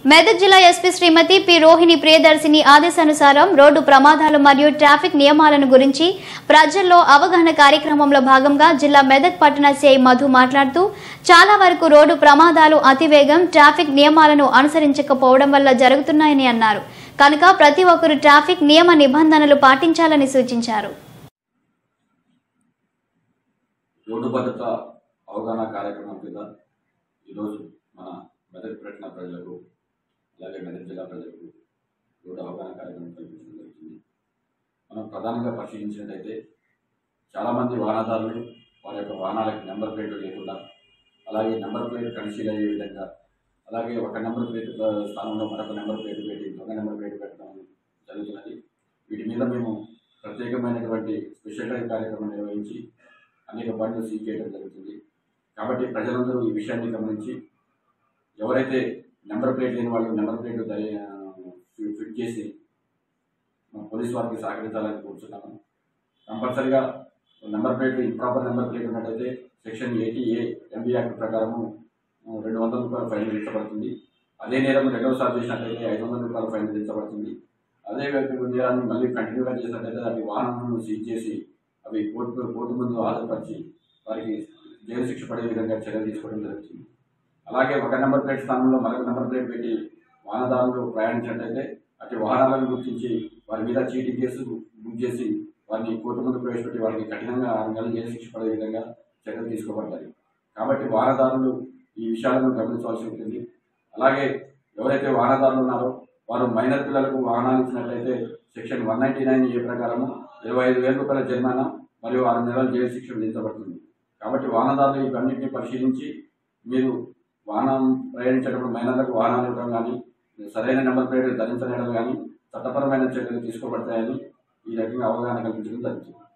మెదక్ జిల్లా SP Srimati P Rohini Priyadarshini ఆదేశానుసారం road ప్రమాదాలు మరియు ట్రాఫిక్ నియమాలను గురించి ప్రజల్లో అవగాహన కార్యక్రమంలో భాగంగా జిల్లా మెదక్ పట్టణ సిఐ మధు మాట్లాడుతూ చాలా వరకు రోడ్డు ప్రమాదాలు అతివేగం ట్రాఫిక్ నియమాలను అనుసరించకపోవడం వల్ల జరుగుతున్నాయని అన్నారు కనుక ప్రతి ఒక్కరూ ట్రాఫిక్ నియమ నిబంధనలు పాటించాలని సూచించారు రోడ్డు భద్రత అవగాహన కార్యక్రమం కింద ఈరోజు మన మెదక్ పట్టణ ప్రజలకు అలాగే మెదక్ జిల్లా ప్రజలకు రోడ్డు అవగాహన కార్యక్రమం కల్పించడం జరుగుతుంది మనం ప్రధానంగా పరిశీలించినట్టయితే చాలామంది వాహనదారులు వారి యొక్క వాహనాలకు నెంబర్ ప్లేట్లు లేకుండా అలాగే నెంబర్ ప్లేట్ కన్సీల్ అయ్యే విధంగా అలాగే ఒక నెంబర్ ప్లేట్ స్థానంలో మరొక నెంబర్ ప్లేట్ పెట్టి దొంగ నెంబర్ ప్లేట్ పెట్టడం జరుగుతున్నది వీటి మీద మేము ప్రత్యేకమైనటువంటి స్పెషల్ డ్రైవ్ కార్యక్రమం నిర్వహించి అనేక బండ్లు సీజ్ చేయడం జరుగుతుంది కాబట్టి ప్రజలందరూ ఈ విషయాన్ని గమనించి ఎవరైతే నెంబర్ ప్లేట్ లేని వాళ్ళు నెంబర్ ప్లేట్ దయ- ఫి- ఫిట్ చేసి మా పోలీస్ వారికి సహకరించాలని కోరుతున్నాము కంపల్సరిగా number plate improper number plate ఉన్నట్టయితే section eighty A MB act ప్రకారము ఆ, రెండు వందల రూపాయలు ఫైన్ విధించబడుతుంది అదే నేరం రెండవసారి చేసినట్లయితే ఐదు వందల రూపాయలు ఫైన్ విధించబడుతుంది అదే వ్యక్తి నేరాన్ని మళ్ళీ కంటిన్యూగా చేసినట్లయితే దాని వాహనాలను సీజ్ చేసి అవి కోర్టు కోర్టు ముందు హాజరుపరిచి వారికి జైలు శిక్ష పడే విధంగా చర్యలు తీసుకోవడం జరుగుతుంది అలాగే ఒక నెంబర్ ప్లేట్ స్థానంలో మరొక నెంబర్ ప్లేట్ పెట్టి వాహనదారులు ప్రయాణించినట్లయితే అటు వాహనాలను గుర్తించి వారి మీద చీటింగ్ కేసు బుక్ చేసి వారిని కోర్టు ముందు ప్రవేశపెట్టి వారికి కఠినంగా ఆరు నెలలు జైలు శిక్ష పడే విధంగా చర్యలు తీసుకోబడతాయి కాబట్టి వాహనదారులు ఈ విషయాలను గమనించవలసి ఉంటుంది అలాగే ఎవరైతే వాహనదారులు ఉన్నారో వారు మైనర్ పిల్లలకు వాహనాలు ఇచ్చినట్లయితే section one ninety nine A ప్రకారము ఇరవై ఐదు వేల రూపాయల జరిమానా మరియు ఆరు నెలల జైలు శిక్ష విధించబడుతుంది కాబట్టి వాహనదారులు ఇవన్నింటినీ పరిశీలించి మీరు వాహనం ప్రయాణించేటప్పుడు మైనర్లకు వాహనాలు ఇవ్వడం కానీ సరైన నెంబర్ ప్లేట్ ధరించడం కానీ చట్టపరమైన చర్యలు తీసుకోబడతాయని ఈ రకంగా అవగాహన కల్పించడం జరుగుతుంది